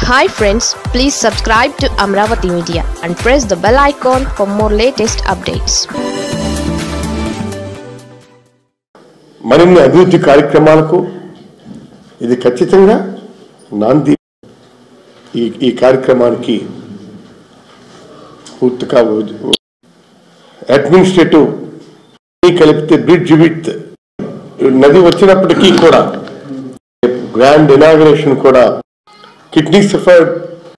Hi friends please subscribe to Amaravati media and press the bell icon for more latest updates మరిన్ని అభివృద్ధి కార్యక్రమాలకు ఇది ఖచ్చితంగా నాంది ఈ ఈ కార్యక్రమానికి పూర్తిగా అడ్మినిస్ట్రేటివ్ కలిపితే బ్రిడ్జ్ విత్ నది వచ్చినప్పటికీ కూడా గ్రాండ్ ఇనాగరేషన్ కూడా కిడ్నీ సఫర్డ్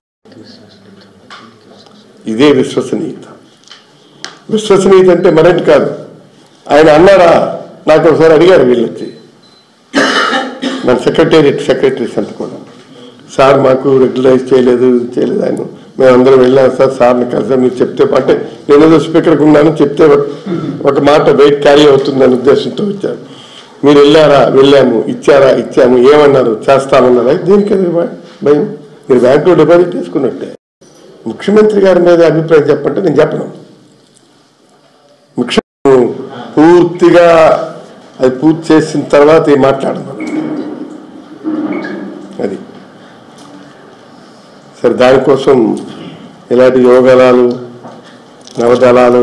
ఇదే విశ్వసనీయత విశ్వసనీయత అంటే మరేంటి కాదు ఆయన అన్నారా నాకు ఒకసారి అడిగారు వీళ్ళొచ్చి మన సెక్రటేరియట్ సెక్రటరీస్ అంతా కూడా సార్ మాకు రెగ్యులైజ్ చేయలేదు చేయలేదు ఆయన మేము అందరం వెళ్ళాం సార్ సార్ని కలిసాం మీరు చెప్తే అంటే నేను ఏదో స్పీకర్కి ఉన్నాను చెప్తే ఒక- ఒక మాట వెయిట్ క్యారీ అవుతుందనే ఉద్దేశంతో వచ్చారు మీరు వెళ్ళారా వెళ్ళాము ఇచ్చారా ఇచ్చాము ఏమన్నారు చేస్తామన్నారా దీనికి అది భయ- భయం మీరు బ్యాంకులో డిపాజిట్ చేసుకున్నట్టే ముఖ్యమంత్రి గారి మీద అభిప్రాయం చెప్పంటే నేను చెప్పను ముఖ్య పూర్తిగా అది పూర్తి చేసిన తర్వాత ఈ మాట్లాడదాం అది సరే దానికోసం ఇలాంటి యోగాలు నవదళాలు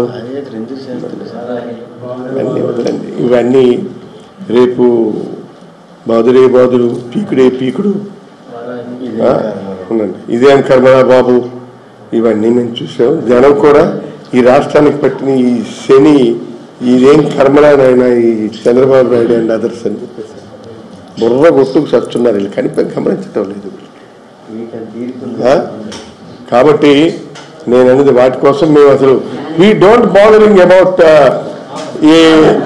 అన్నీ వదలండి ఇవన్నీ రేపు బాదురే బాదుడు పీకుడే పీకుడు ఆ, ఉండండి ఇదేం కర్మరా బాబు ఇవన్నీ మేము చూసాం జనం కూడా ఈ రాష్ట్రానికి పట్టిన ఈ శని ఇదేం కర్మరానైనా ఈ చంద్రబాబు నాయుడు అండ్ అదర్స్ అని చెప్పేసి బుర్ర కొట్టుకు చస్తున్నారు వీళ్ళు కనిపి గమనించడం లేదు ఆ? కాబట్టి నేను అనేది వాటి కోసం మేము అసలు we don't bothering about uh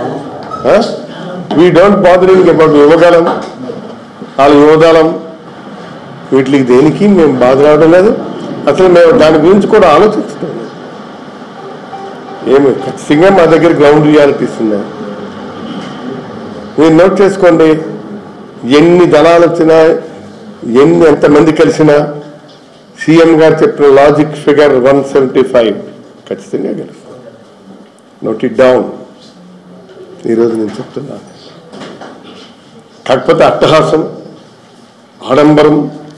we don't bothering about Yuvagalam వాళ్ళ యువదళం వీటికి దేనికి మేము బాధ రావడం లేదు అసలు మేము దాని గురించి కూడా ఆలోచించడం లేదు ఏమి ఖచ్చితంగా మా దగ్గర గ్రౌండ్ రియాలిటీస్ ఉన్నాయి మీరు నోట్ చేసుకోండి ఎన్ని దళాలు వచ్చినా ఎన్ని ఎంతమంది కలిసినా సీఎం గారు చెప్పిన logic figure one seventy five ఖచ్చితంగా గెలుస్తాం నోట్ ఇట్ డౌన్ ఈరోజు నేను చెప్తున్నాను కాకపోతే అట్టహాసం ఆడంబరం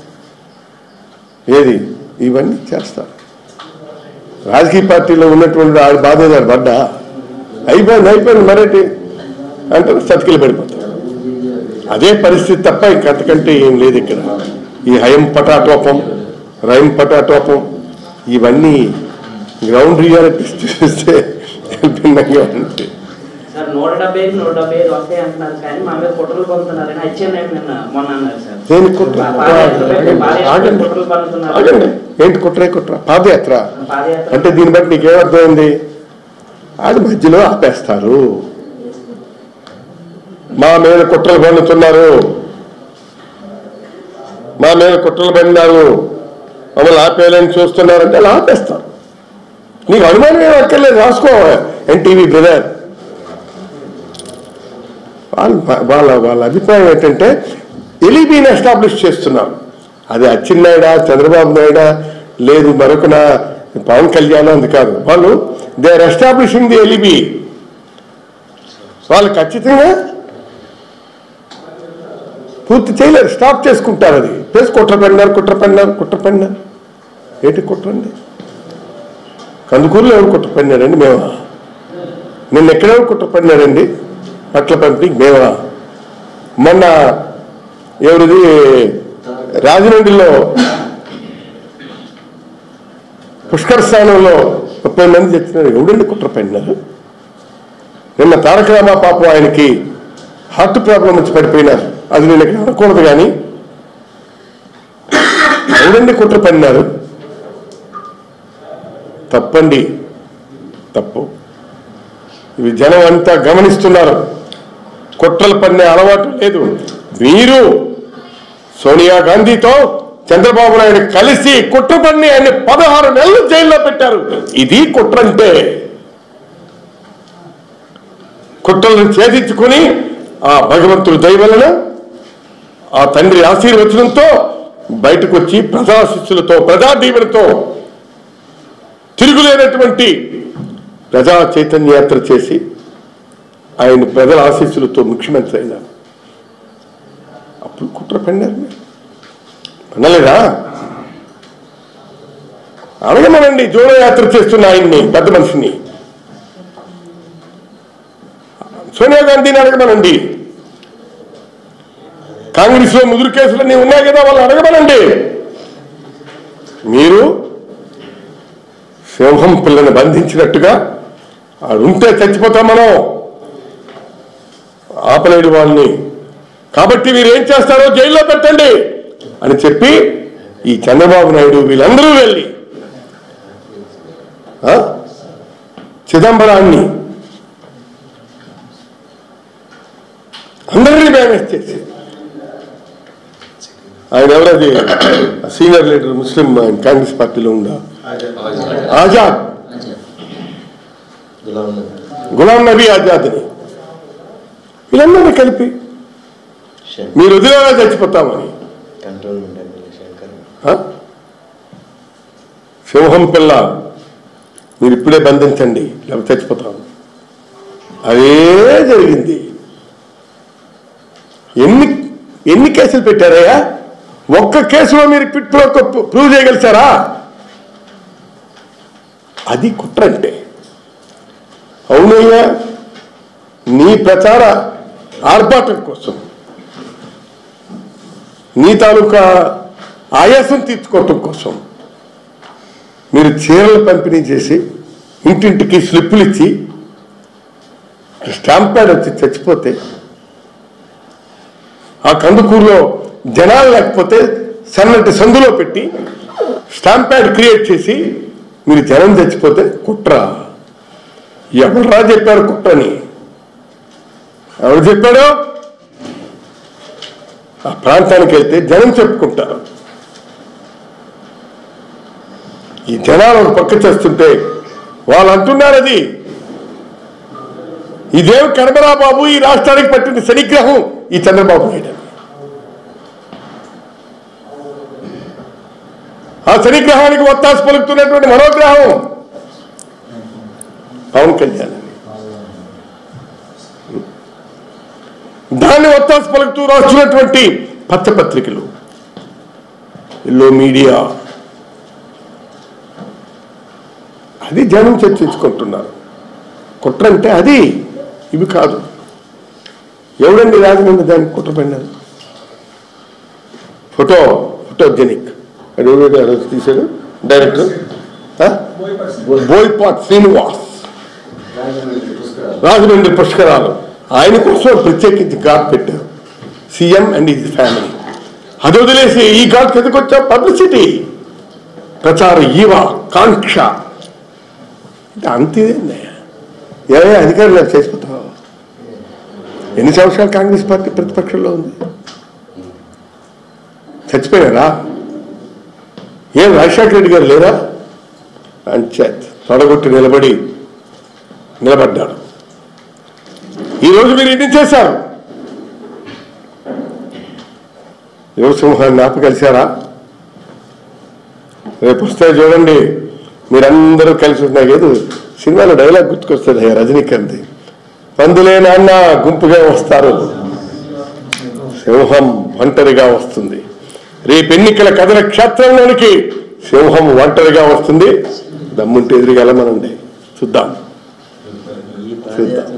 ఏది ఇవన్నీ చేస్తారు రాజకీయ పార్టీలో ఉన్నటువంటి ఆడి బాధేదారు పడ్డా అయిపోయింది అయిపోయింది మరేటి అంటే సతికిలు పడిపోతారు అదే పరిస్థితి తప్ప ఇంక అంతకంటే ఏం లేదు ఇక్కడ ఈ హయం పటాటోపం రైమ్ పటాటోపం ఇవన్నీ గ్రౌండ్ రియాలిటీస్ చూస్తే భిన్నంగా ఉంటాయి సార్ నూట డెబ్బై ఐదు నూట డెబ్బై ఐదు వస్తాయి అంటున్నారు కానీ మా మీద కుట్రలు పొందుతున్నారని అచ్చెన్నాయుడు నిన్న మొన్న అన్నారు సార్ దేనికి కుట్ర పాదయాత్ర పాదయాత్ర ఆగండి కుట్రలు పన్నుతున్నారు ఆగండి ఏంటి కుట్రే కుట్ర పాదయాత్ర పాదయాత్ర అంటే దీన్ని బట్టి నీకేమర్థమైంది అది మధ్యలో ఆపేస్తారు మా మీద కుట్రలు పన్నుతున్నారు మా మీద కుట్రలు పడినారు మమ్మల్ని ఆపేయాలని చూస్తున్నారంటే అలా ఆపేస్తారు నీకు అనుమానం ఏం అక్కర్లేదు రాసుకో ఎన్టీవీ బ్రదర్ వాళ్ళ వాళ్ళ వాళ్ళ అభిప్రాయం ఏంటంటే ఎలిబీని ఎస్టాబ్లిష్ చేస్తున్నారు అది అచ్చెన్నాయుడా చంద్రబాబు నాయుడా లేదు మరొకన పవన్ కళ్యాణ్ అది కాదు వాళ్ళు they are establishing the alibi వాళ్ళు ఖచ్చితంగా పూర్తి చేయలేరు స్టాప్ చేసుకుంటారు అది ప్లేస్ కుట్ర పడినారు కుట్ర పడినారు కుట్ర పడినారు ఏంటి కుట్రండి కందుకూరులో ఎవరు కుట్ర పడినారండి మేమా నిన్న ఎక్కడెవరు కుట్ర పడినారండి పట్ల పంపిణీ మేమా మొన్న ఎవరిది రాజమండ్రిలో పుష్కర స్థానంలో ముప్పై మంది చెప్తున్నారు ఎవడండి కుట్ర పడినారు నిన్న తారక రామా పాపం ఆయనకి హార్ట్ ప్రాబ్లం వచ్చి పడిపోయినారు అది నేను ఇక్కడ అనకూడదు కానీ ఎవడండి కుట్ర పడినారు తప్పండి తప్పు ఇవి జనం అంతా గమనిస్తున్నారు కుట్రలు పడిన అలవాటు లేదు మీరు సోనియా గాంధీతో చంద్రబాబు నాయుడు కలిసి కుట్ర పడిని ఆయన పదహారు నెలలు జైల్లో పెట్టారు ఇది కుట్ర అంటే కుట్రలను ఛేదించుకుని ఆ భగవంతుడి దయ వలన ఆ తండ్రి ఆశీర్వచనంతో బయటకు వచ్చి ప్రజాశిస్సులతో ప్రజా దీవెనతో తిరుగులేనటువంటి ప్రజా చైతన్య యాత్ర చేసి ఆయన ప్రజల ఆశీస్సులతో ముఖ్యమంత్రి అయినారు అప్పుడు కుట్ర పడినారు మీరు పన్నలేదా అడగమనండి జోడో యాత్ర చేస్తున్న ఆయన్ని పెద్ద మనిషిని సోనియా గాంధీని అడగమనండి కాంగ్రెస్ లో ముదురు కేసులన్నీ ఉన్నాయి కదా వాళ్ళు అడగమనండి మీరు సింహం పిల్లని బంధించినట్టుగా ఉంటే చచ్చిపోతాం మనం ఆపలేడు వాళ్ళని కాబట్టి మీరు ఏం చేస్తారో జైల్లో పెట్టండి అని చెప్పి ఈ చంద్రబాబు నాయుడు వీళ్ళందరూ వెళ్ళి ఆ? చిదంబరాన్ని అందరినీ మేనేజ్ చేసి ఆయన ఎవరది సీనియర్ లీడర్ ముస్లిం ఆయన కాంగ్రెస్ పార్టీలో ఉందా ఆజాద్ గులాం నబీ ఆజాద్ని వీళ్ళందరినీ కలిపి మీరు వదిలేలా చచ్చిపోతామని కంట్రోల్మెంట్ ఎమ్మెల్యే శంకర్ ఆ? సింహం పిల్ల మీరు ఇప్పుడే బంధించండి లేకపోతే చచ్చిపోతాం అదే జరిగింది ఎన్ని ఎన్ని కేసులు పెట్టారయ్యా ఒక్క కేసులో మీరు పిట్లో ప్రూవ్ చేయగలిచారా అది కుట్ర అంటే అవునయ్యా నీ ప్రచార ఆర్భాటం కోసం నీ తాలూకా ఆయాసం తీర్చుకోవటం కోసం మీరు చీరలు పంపిణీ చేసి ఇంటింటికి స్లిప్పులు ఇచ్చి స్టాంప్ ప్యాడ్ వచ్చి చచ్చిపోతే ఆ కందుకూరులో జనాలు లేకపోతే సన్నటి సందులో పెట్టి స్టాంప్ ప్యాడ్ క్రియేట్ చేసి మీరు జనం చచ్చిపోతే కుట్ర ఎవరా చెప్పారు కుట్రని ఎవరు చెప్పాడు ఆ ప్రాంతానికి వెళ్తే జనం చెప్పుకుంటారు ఈ జనాలు ఒక పక్క చేస్తుంటే వాళ్ళు అంటున్నారు అది ఇదేం కనబరా బాబు ఈ రాష్ట్రానికి పట్టిన శనిగ్రహం ఈ చంద్రబాబు నాయుడు అని. ఆ శనిగ్రహానికి ఒత్తాసు పలుకుతున్నటువంటి మరో గ్రహం పవన్ కళ్యాణ్ అని. దాన్ని ఒత్తాసు పలుకుతూ రాస్తున్నటువంటి పత్రపత్రికలు ఎల్లో మీడియా అది జనం చర్చించుకుంటున్నారు కుట్ర అంటే అది ఇవి కాదు ఎవడండి రాజమండ్రి దానికి కుట్ర పడినారు ఫోటో ఫోటోజెనిక్ అది ఎవరు ఆ రోజు తీశాడు డైరెక్టర్ ఆ? బోయపాట్ శ్రీనివాస్ రాజమండ్రి పుష్కరాలు ఆయన కోసం ప్రత్యేకించి ఘాట్ పెట్టారు సీఎం అండ్ హిజ్ ఫ్యామిలీ అది వదిలేసి ఈ ఘాట్ ఎందుకు వచ్చా పబ్లిసిటీ ప్రచార ఈవ కాంక్ష అంటే అంతేంది ఏ అధికారులు అది చేసిపోతావు ఎన్ని సంవత్సరాలు కాంగ్రెస్ పార్టీ ప్రతిపక్షంలో ఉంది చచ్చిపోయారా ఏం రాజశేఖర రెడ్డి గారు లేరా అంచేత్ తొడగొట్టి నిలబడి నిలబడ్డాడు ఈరోజు మీరు ఇది చేశారు యువసింహాన్ని ఆపగలిశారా రేపు వస్తే చూడండి మీరందరూ కలిసి ఉన్నాయి ఏదో సినిమాలో డైలాగ్ గుర్తుకొస్తుంది అయ్యా రజనీకాంత్ పందులే నాన్న గుంపుగా వస్తారు సింహం ఒంటరిగా వస్తుంది రేపు ఎన్నికల కథల క్షేత్రంలోనికి సింహం ఒంటరిగా వస్తుంది దమ్ముంటే ఎదురుగా వెళ్ళమనండి చూద్దాం ఈ చూద్దాం